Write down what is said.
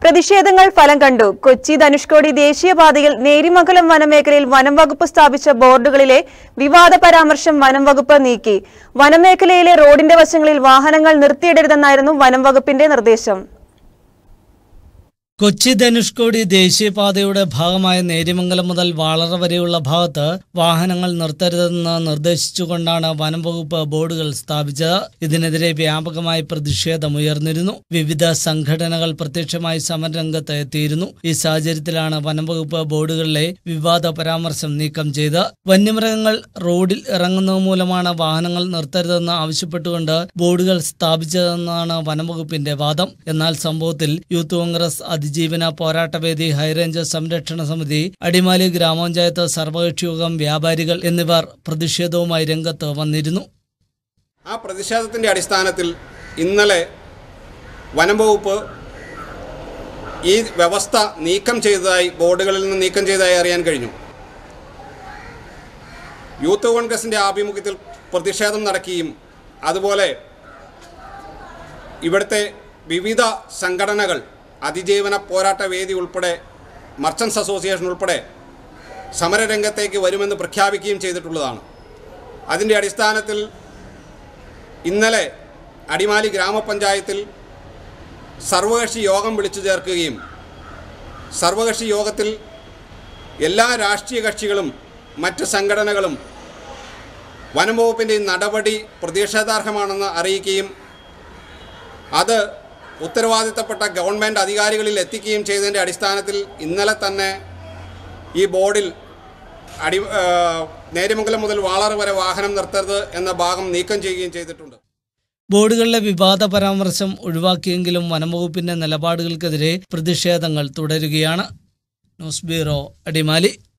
പ്രതിഷേധങ്ങൾ ഫലം കണ്ടു കൊച്ചി ധനുഷ്കോടി ദേശീയപാതയിൽ നേരിമംഗലം വനമേഖലയിൽ വനം വകുപ്പ് സ്ഥാപിച്ച ബോർഡുകളിലെ വിവാദ പരാമർശം വനം വകുപ്പ് നീക്കി വനമേഖലയിലെ റോഡിന്റെ വശങ്ങളിൽ വാഹനങ്ങൾ നിർത്തിയിടരുതെന്നായിരുന്നു വനം വകുപ്പിന്റെ നിർദ്ദേശം കൊച്ചി ധനുഷ്കോടി ദേശീയപാതയുടെ ഭാഗമായ നേര്യമംഗലം മുതൽ വാളറ വരെയുള്ള ഭാഗത്ത് വാഹനങ്ങൾ നിർത്തരുതെന്ന് നിർദ്ദേശിച്ചുകൊണ്ടാണ് വനം വകുപ്പ് ബോർഡുകൾ സ്ഥാപിച്ചത് ഇതിനെതിരെ വ്യാപകമായ പ്രതിഷേധമുയർന്നിരുന്നു വിവിധ സംഘടനകൾ പ്രത്യക്ഷമായി സമരരംഗത്ത് എത്തിയിരുന്നു ഈ സാഹചര്യത്തിലാണ് വനം വകുപ്പ് ബോർഡുകളിലെ വിവാദ പരാമർശം നീക്കം ചെയ്ത് വന്യമൃഗങ്ങൾ റോഡിൽ ഇറങ്ങുന്നത് മൂലമാണ് വാഹനങ്ങൾ നിർത്തരുതെന്ന് ആവശ്യപ്പെട്ടുകൊണ്ട് ബോർഡുകൾ സ്ഥാപിച്ചതെന്നാണ് വനംവകുപ്പിന്റെ വാദം എന്നാൽ സംഭവത്തിൽ യൂത്ത് കോൺഗ്രസ് അതിജീവന പോരാട്ടവേദി ഹൈറേഞ്ച് സംരക്ഷണ സമിതി അടിമാലി ഗ്രാമപഞ്ചായത്ത് സർവകക്ഷി യോഗം വ്യാപാരികൾ എന്നിവർ പ്രതിഷേധവുമായി രംഗത്ത് വന്നിരുന്നു ആ പ്രതിഷേധത്തിൻ്റെ അടിസ്ഥാനത്തിൽ ഇന്നലെ വനം വകുപ്പ് ഈ വ്യവസ്ഥ നീക്കം ചെയ്തതായി ബോർഡുകളിൽ നിന്ന് നീക്കം ചെയ്തതായി അറിയാൻ കഴിഞ്ഞു യൂത്ത് കോൺഗ്രസിൻ്റെ ആഭിമുഖ്യത്തിൽ പ്രതിഷേധം നടക്കുകയും അതുപോലെ ഇവിടുത്തെ വിവിധ സംഘടനകൾ അതിജീവന പോരാട്ട വേദി ഉൾപ്പെടെ മർച്ചൻസ് അസോസിയേഷൻ ഉൾപ്പെടെ സമരരംഗത്തേക്ക് വരുമെന്ന് പ്രഖ്യാപിക്കുകയും ചെയ്തിട്ടുള്ളതാണ് അതിൻ്റെ അടിസ്ഥാനത്തിൽ ഇന്നലെ അടിമാലി ഗ്രാമപഞ്ചായത്തിൽ സർവകക്ഷി യോഗം വിളിച്ചു ചേർക്കുകയും സർവകക്ഷി യോഗത്തിൽ എല്ലാ രാഷ്ട്രീയ കക്ഷികളും മറ്റ് സംഘടനകളും വനം വകുപ്പിൻ്റെ ഈ നടപടി പ്രതിഷേധാർഹമാണെന്ന് അറിയിക്കുകയും അത് ഉത്തരവാദിത്തപ്പെട്ട ഗവൺമെൻറ് അധികാരികളിൽ എത്തിക്കുകയും ചെയ്തതിൻ്റെ അടിസ്ഥാനത്തിൽ ഇന്നലെ തന്നെ ഈ ബോർഡിൽ അടി ആ, നേര്യമംഗലം മുതൽ വാളറ് വരെ വാഹനം നിർത്തരുത് എന്ന ഭാഗം നീക്കം ചെയ്യുകയും ചെയ്തിട്ടുണ്ട് ബോർഡുകളിലെ വിവാദ പരാമർശം ഒഴിവാക്കിയെങ്കിലും വനംവകുപ്പിന്റെ നിലപാടുകൾക്കെതിരെ പ്രതിഷേധങ്ങൾ തുടരുകയാണ് ന്യൂസ് ബ്യൂറോ അടിമാലി